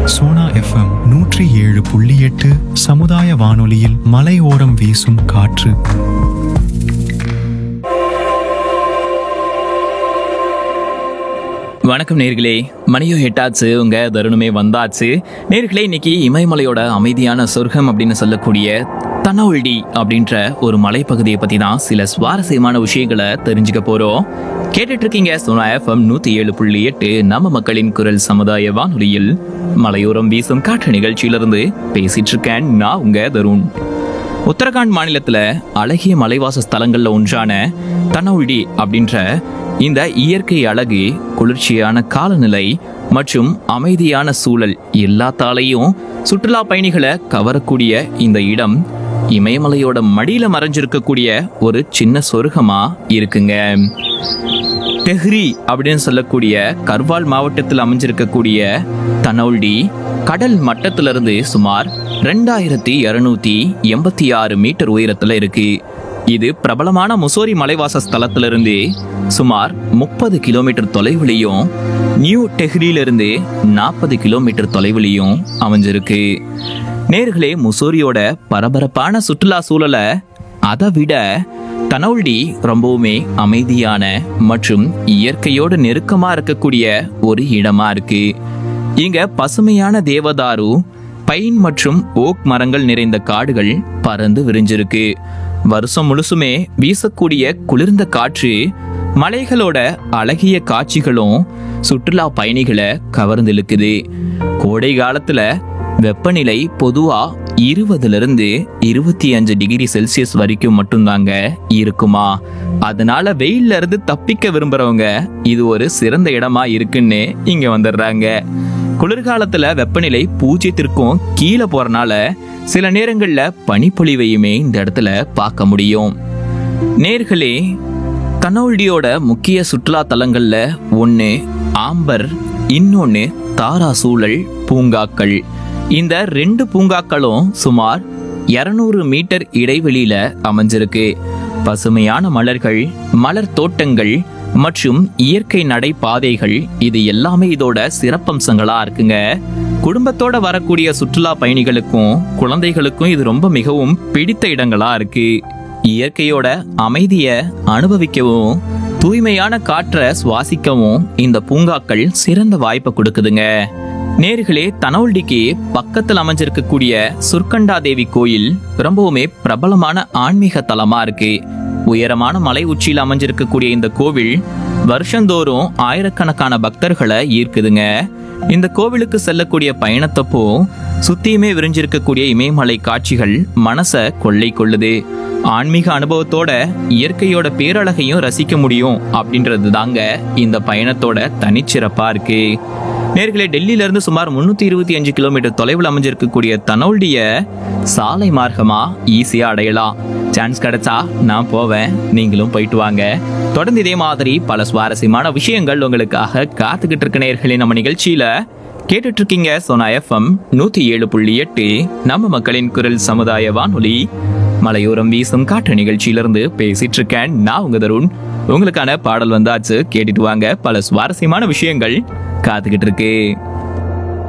Sona FM நூற்றி ஏழு புள்ளி எட்டு சமுதாய வானொலியில் மலையோரம் வீசும் காற்று வணக்கம் நேர்களே மணியோ எட்டாச்சு உங்க தருணமே வந்தாச்சு நேர்களே இன்னைக்கு இமயமலையோட அமைதியான சொர்க்கம் அப்படின்னு சொல்லக்கூடிய தனவல்டி அப்படின்ற ஒரு மலைப்பகுதியை பத்தி தான் சில சுவாரஸ்யமான விஷயங்களை தெரிஞ்சுக்க போறோம் கேட்டுட்டு இருக்கீங்க சோனா எஃப்எம் நூத்தி ஏழு புள்ளி எட்டு நம்ம மக்களின் குரல் சமுதாய வானொலியில் மலையோரம் வீசும் காற்று நிகழ்ச்சியிலிருந்து பேசிட்டு இருக்கேன் நான் உங்க தருண் உத்தரகாண்ட் மாநிலத்துல அழகிய மலைவாச ஸ்தலங்கள்ல ஒன்றான தனவுடி அப்படின்ற இந்த இயற்கை அழகு குளிர்ச்சியான காலநிலை மற்றும் அமைதியான சூழல் எல்லாத்தாலையும் சுற்றுலா பயணிகளை கவரக்கூடிய இந்த இடம் இமயமலையோட மடியில மறைஞ்சிருக்கக்கூடிய ஒரு சின்ன சொர்க்கமா இருக்குங்க தெஹ்ரி அப்படின்னு சொல்லக்கூடிய கர்வால் மாவட்டத்தில் அமைஞ்சிருக்கக்கூடிய தனௌல்டி கடல் மட்டத்திலிருந்து சுமார் ரெண்டாயிரத்தி இருநூத்தி எண்பத்தி ஆறு மீட்டர் உயரத்துல இருக்கு இது பிரபலமான முசோரி மலைவாச ஸ்தலத்திலிருந்து சுமார் முப்பது கிலோமீட்டர் தொலைவிலையும் நியூ டெஹ்ரியிலிருந்து நாற்பது கிலோமீட்டர் தொலைவிலையும் அமைஞ்சிருக்கு நேர்களே முசோரியோட பரபரப்பான சுற்றுலா சூழலை அதை விட தனவுல்டி ரொம்பவுமே அமைதியான மற்றும் இயற்கையோடு நெருக்கமா இருக்கக்கூடிய ஒரு இடமா இருக்கு இங்க பசுமையான தேவதாரு பைன் மற்றும் ஓக் மரங்கள் நிறைந்த காடுகள் பறந்து விரிஞ்சிருக்கு வருஷம் முழுசுமே வீசக்கூடிய குளிர்ந்த காற்று மலைகளோட அழகிய காட்சிகளும் சுற்றுலா பயணிகளை கவர்ந்து இழுக்குது கோடை காலத்துல வெப்பநிலை பொதுவா இருபதுல இருந்து இருபத்தி அஞ்சு டிகிரி செல்சியஸ் வரைக்கும் மட்டும்தாங்க இருக்குமா அதனால வெயில்ல இருந்து தப்பிக்க விரும்புறவங்க இது ஒரு சிறந்த இடமா இருக்குன்னு இங்க வந்துடுறாங்க குளிர்காலத்துல வெப்பநிலை பூஜ்ஜியத்திற்கும் கீழே போறனால சில நேரங்கள்ல பனிப்பொழிவையுமே இந்த இடத்துல பார்க்க முடியும் நேர்களே கனோல்டியோட முக்கிய சுற்றுலா தலங்கள்ல ஒன்று ஆம்பர் இன்னொன்று தாரா சூழல் பூங்காக்கள் இந்த ரெண்டு பூங்காக்களும் சுமார் 200 மீட்டர் இடைவெளியில அமைஞ்சிருக்கு பசுமையான மலர்கள் மலர் தோட்டங்கள் மற்றும் இயற்கை நடைபாதைகள் இது எல்லாமே இதோட சிறப்பம்சங்களா இருக்குங்க குடும்பத்தோட வரக்கூடிய சுற்றுலா பயணிகளுக்கும் குழந்தைகளுக்கும் இது ரொம்ப மிகவும் பிடித்த இடங்களா இருக்கு இயற்கையோட அமைதிய அனுபவிக்கவும் தூய்மையான காற்றை சுவாசிக்கவும் இந்த பூங்காக்கள் சிறந்த வாய்ப்பை கொடுக்குதுங்க நேர்களே தனவுல்டிக்கு பக்கத்தில் அமைஞ்சிருக்கக்கூடிய சுர்கண்டா தேவி கோயில் ரொம்பவுமே பிரபலமான ஆன்மீக தலமா இருக்கு உயரமான மலை உச்சியில் அமைஞ்சிருக்கக்கூடிய இந்த கோவில் வருஷந்தோறும் ஆயிரக்கணக்கான பக்தர்களை ஈர்க்குதுங்க இந்த கோவிலுக்கு செல்லக்கூடிய பயணத்தப்போ சுத்தியுமே விரிஞ்சிருக்கக்கூடிய இமயமலை காட்சிகள் மனசை கொள்ளை கொள்ளுது ஆன்மீக அனுபவத்தோட இயற்கையோட பேரழகையும் ரசிக்க முடியும் அப்படின்றது தாங்க இந்த பயணத்தோட தனிச்சிறப்பா இருக்கு நேர்களே டெல்லியில இருந்து சுமார் முன்னூத்தி இருபத்தி அஞ்சு கிலோமீட்டர் தொலைவில் அமைஞ்சிருக்கக்கூடிய தனோல்டிய சாலை மார்க்கமா ஈஸியா அடையலாம் சான்ஸ் கிடைச்சா நான் போவேன் நீங்களும் போயிட்டு வாங்க தொடர்ந்து இதே மாதிரி பல சுவாரஸ்யமான விஷயங்கள் உங்களுக்காக காத்துக்கிட்டு இருக்க நேர்களே நம்ம நிகழ்ச்சியில கேட்டுட்டு இருக்கீங்க சோனா எஃப்எம் நூத்தி ஏழு புள்ளி எட்டு நம்ம மக்களின் குரல் சமுதாய வானொலி மலையோரம் வீசும் காற்று நிகழ்ச்சியிலிருந்து பேசிட்டு இருக்கேன் நான் உங்க தருண் உங்களுக்கான பாடல் வந்தாச்சு கேட்டுட்டு வாங்க பல சுவாரஸ்யமான விஷயங்கள் காத்துக்கிட்டு இருக்கு